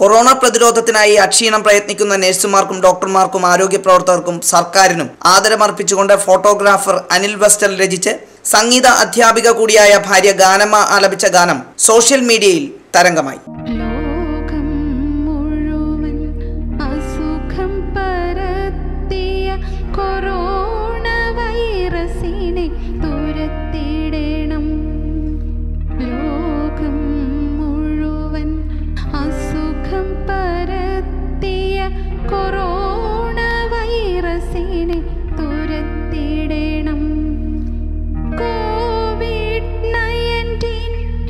corona പ്രതിരോധത്തിനായി അക്ഷീണം പ്രയത്നിക്കുന്ന നഴ്സുമാർക്കും ഡോക്ടർമാർക്കും ആരോഗ്യ പ്രവർത്തകർക്കും സർക്കാരിനും ആദരമർപ്പിച്ചുകൊണ്ട് ഫോട്ടോഗ്രാഫർ അനിൽ വെസ്റ്റൽ രചിച്ച് സംഗീത അധ്യാപിക കൂടിയായ ഭാര്യ ഗാനമ്മ ആലപിച്ച ഗാനം സോഷ്യൽ മീഡിയയിൽ തരംഗമായി ലോകം മുഴുവൻ അസുഖം പരത്തിയ കൊറോണ വൈറസിനെ തുരത്തിടണം ലോകം മുഴുവൻ അസുഖം പരത്തിയ കൊറോണ വൈറസിനെ തുരത്തിടണം കോവിഡ് നയൻറ്റീൻ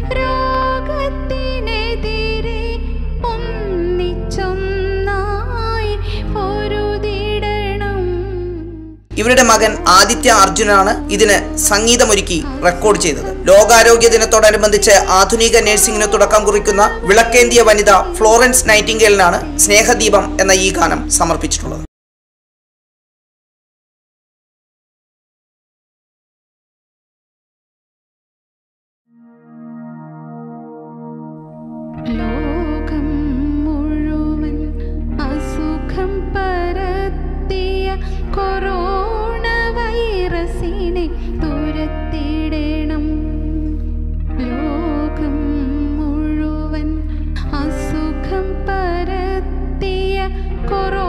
രോഗത്തിനെതിരെ ഒന്നിച്ചൊന്നായി പൊരുതിടണം ഇവരുടെ മകൻ ആദിത്യ അർജുനാണ് ഇതിന് സംഗീതമൊരുക്കി റെക്കോർഡ് ചെയ്തത് ലോകാരോഗ്യ ദിനത്തോടനുബന്ധിച്ച് ആധുനിക നഴ്സിംഗിന് തുടക്കം കുറിക്കുന്ന വിളക്കേന്തിയ വനിത ഫ്ലോറൻസ് നൈറ്റിംഗേലിനാണ് സ്നേഹദീപം എന്ന ഈ ഗാനം സമർപ്പിച്ചിട്ടുള്ളത് ലോകം മുഴുവൻ അസുഖം പരത്തിയ കൊറോണ വൈറസിനെ തുരത്തിടണം ലോകം മുഴുവൻ അസുഖം പരത്തിയ കൊറോണ